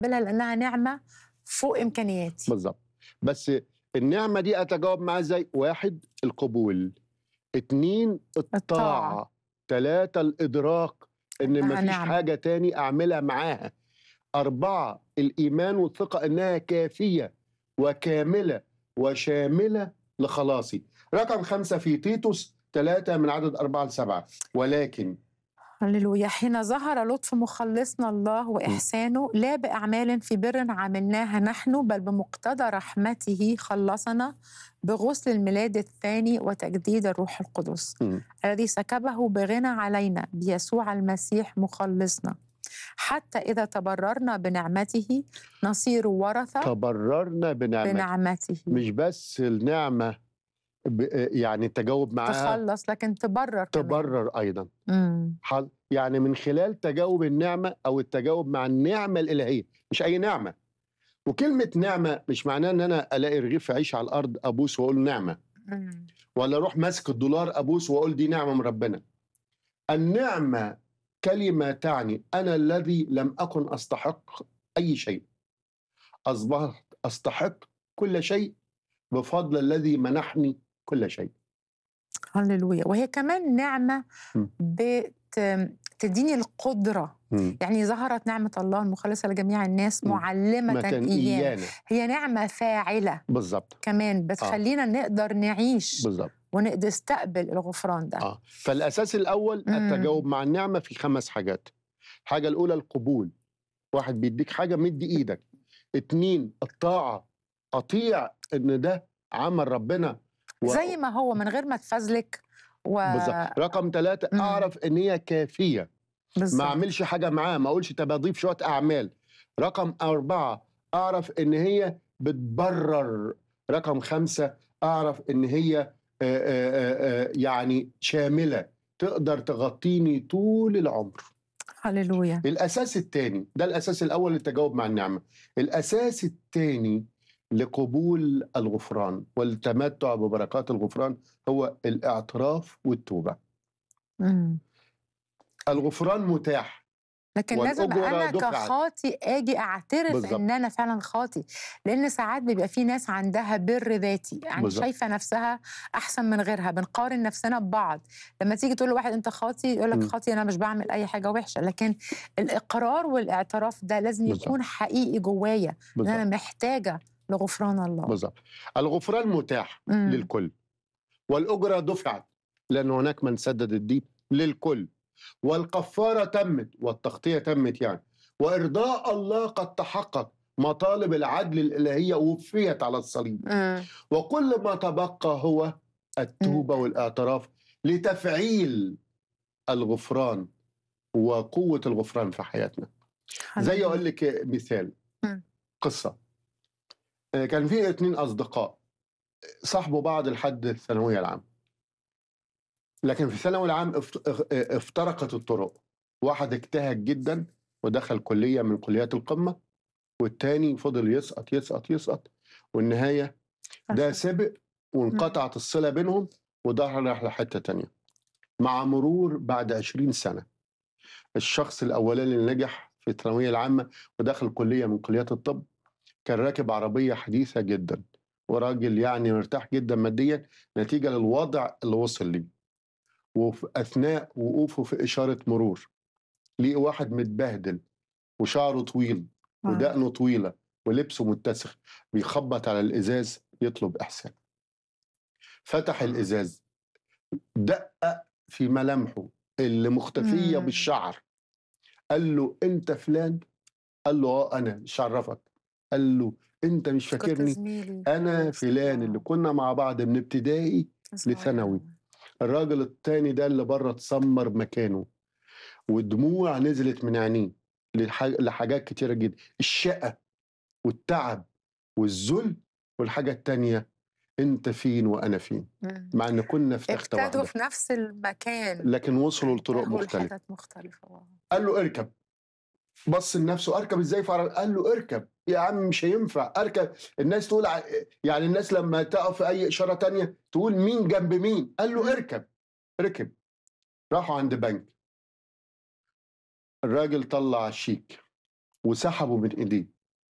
بلها لانها نعمه فوق امكانياتي بالظبط بس النعمه دي اتجاوب معاها ازاي واحد القبول اتنين الطاعه, الطاعة. ثلاثة الإدراك إن إنها مفيش نعمة. حاجة تاني أعملها معاها أربعة الإيمان والثقة إنها كافية وكاملة وشاملة لخلاصي رقم خمسة في تيتوس ثلاثة من عدد أربعة لسبعة ولكن هللويا حين ظهر لطف مخلصنا الله وإحسانه لا بأعمال في بر عملناها نحن بل بمقتضى رحمته خلصنا بغسل الميلاد الثاني وتجديد الروح القدس مم. الذي سكبه بغنى علينا بيسوع المسيح مخلصنا حتى إذا تبررنا بنعمته نصير ورثة تبررنا بنعمة بنعمته مش بس النعمة ب- يعني التجاوب معاها تخلص لكن تبرر كمان. تبرر أيضا مم. حل- يعني من خلال تجاوب النعمة أو التجاوب مع النعمة الإلهية مش أي نعمة وكلمة نعمة مش معناه إن أنا ألاقي رغيف عيش على الأرض أبوس وأقول نعمة مم. ولا أروح ماسك الدولار أبوس وأقول دي نعمة من ربنا النعمة كلمة تعني أنا الذي لم أكن أستحق أي شيء أصبحت أستحق كل شيء بفضل الذي منحني كل شيء هللويا وهي كمان نعمة مم. بتديني القدرة مم. يعني ظهرت نعمة الله المخلصة لجميع الناس مم. معلمة مكان إيانا إيانا هي نعمة فاعلة بالظبط كمان بتخلينا نقدر نعيش بالظبط ونقدر نستقبل الغفران ده اه فالاساس الاول مم. التجاوب مع النعمه في خمس حاجات الحاجه الاولى القبول واحد بيديك حاجه مدي ايدك اتنين الطاعه اطيع ان ده عمل ربنا و- زي ما هو من غير ما تفزلك و... بالظبط رقم ثلاثة مم. اعرف ان هي كافيه ما بالظبط. اعملش حاجه معاه ما اقولش طب اضيف شويه اعمال رقم أربعة اعرف ان هي بتبرر رقم خمسة اعرف ان هي آه، آه، آه، يعني شامله تقدر تغطيني طول العمر هللويا الاساس الثاني ده الاساس الاول للتجاوب مع النعمه الاساس الثاني لقبول الغفران والتمتع ببركات الغفران هو الاعتراف والتوبه مم. الغفران متاح لكن لازم والأجرة انا دفعت. كخاطي اجي اعترف بالظبط. ان انا فعلا خاطي لان ساعات بيبقى في ناس عندها بر ذاتي يعني بالظبط. شايفه نفسها احسن من غيرها بنقارن نفسنا ببعض لما تيجي تقول لواحد انت خاطي يقول لك م. خاطي انا مش بعمل اي حاجه وحشه لكن الاقرار والاعتراف ده لازم بالظبط. يكون حقيقي جوايا ان انا بالظبط محتاجه لغفران الله بالظبط الغفران متاح مم. للكل والاجره دفعت لان هناك من سدد الدين للكل والكفاره تمت والتغطيه تمت يعني وارضاء الله قد تحقق مطالب العدل الالهيه وفيت على الصليب مم. وكل ما تبقى هو التوبه والاعتراف لتفعيل الغفران وقوه الغفران في حياتنا زي اقول لك مثال مم. قصه آه، كان في اتنين اصدقاء صاحبوا بعض لحد الثانويه العامه لكن في الثانوي العام افت- اخ- اه، افترقت الطرق واحد اجتهد جدا ودخل كليه من كليات القمه والتاني فضل يسقط يسقط يسقط والنهايه ده سبق وانقطعت الصله بينهم وده راح لحته تانية مع مرور بعد 20 سنه الشخص الاولاني اللي نجح في الثانويه العامه ودخل كليه من كليات الطب كان راكب عربيه حديثه جدا وراجل يعني مرتاح جدا ماديا نتيجه للوضع اللي وصل ليه وفي اثناء وقوفه في اشاره مرور لقي واحد متبهدل وشعره طويل ودقنه طويله ولبسه متسخ بيخبط على الازاز يطلب احسان فتح الازاز دقق في ملامحه اللي مختفيه مم. بالشعر قال له انت فلان قال له اه انا مش عرفك قال له انت مش كنت فاكرني زميلي انا فلان اللي كنا مع بعض من ابتدائي لثانوي. الراجل التاني ده اللي بره اتسمر مكانه ودموع نزلت من عينيه لح- لحاجات كتيرة جدا الشقة والتعب والذل والحاجة التانية انت فين وانا فين مم. مع ان كنا في تختة ابتدوا واحدة في نفس المكان لكن وصلوا لطرق انتهوا مختلفة لحتت مختلفة واو. قال له اركب بص لنفسه اركب ازاي في عربية؟ قال له اركب يا عم مش هينفع اركب الناس تقول ع- يعني الناس لما تقف في اي اشاره تانية تقول مين جنب مين قال له اركب ركب راحوا عند بنك الراجل طلع الشيك وسحبه من ايديه